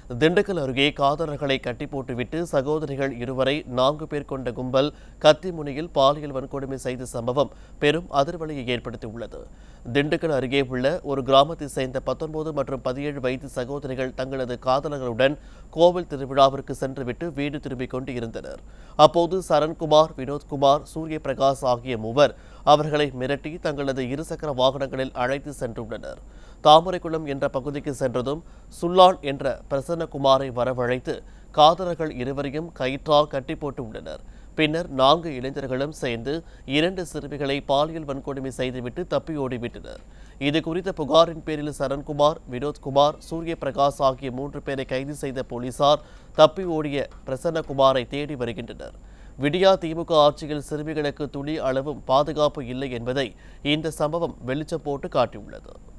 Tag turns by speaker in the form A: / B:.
A: திண்டுக்கல் அருகே காதலர்களை கட்டி போட்டுவிட்டு சகோதரிகள் இருவரை நான்கு பேர் கொண்ட கும்பல் கத்திமுனையில் பாலியல் வன்கொடுமை செய்த சம்பவம் பெரும் அதிர்வலையை ஏற்படுத்தியுள்ளது திண்டுக்கல் அருகே உள்ள ஒரு கிராமத்தை சேர்ந்த பத்தொன்பது மற்றும் பதினேழு வயது சகோதரிகள் தங்களது காதலர்களுடன் கோவில் திருவிழாவிற்கு சென்றுவிட்டு வீடு திரும்பிக் கொண்டு இருந்தனர் அப்போது சரண்குமார் வினோத்குமார் சூரிய பிரகாஷ் ஆகிய மூவர் அவர்களை மிரட்டி தங்களது இருசக்கர வாகனங்களில் அழைத்து சென்றுள்ளனர் தாமரைக்குளம் என்ற பகுதிக்கு சென்றதும் சுல்லான் என்ற பிரசன்னகுமாரை வரவழைத்து காதலர்கள் இருவரையும் கயிற்றால் கட்டி போட்டு உள்ளனர் பின்னர் நான்கு இளைஞர்களும் சேர்ந்து இரண்டு சிறுமிகளை பாலியல் வன்கொடுமை செய்துவிட்டு தப்பி ஓடிவிட்டனர் இது குறித்த புகாரின் பேரில் சரண்குமார் வினோத்குமார் சூரிய பிரகாஷ் ஆகிய மூன்று பேரை கைது செய்த போலீசார் தப்பி ஓடிய பிரசன்னகுமாரை தேடி வருகின்றனர் விடியா திமுக ஆட்சியில் சிறுமிகளுக்கு துளி அளவும் பாதுகாப்பு இல்லை என்பதை இந்த சம்பவம் வெளிச்சம் போட்டு காட்டியுள்ளது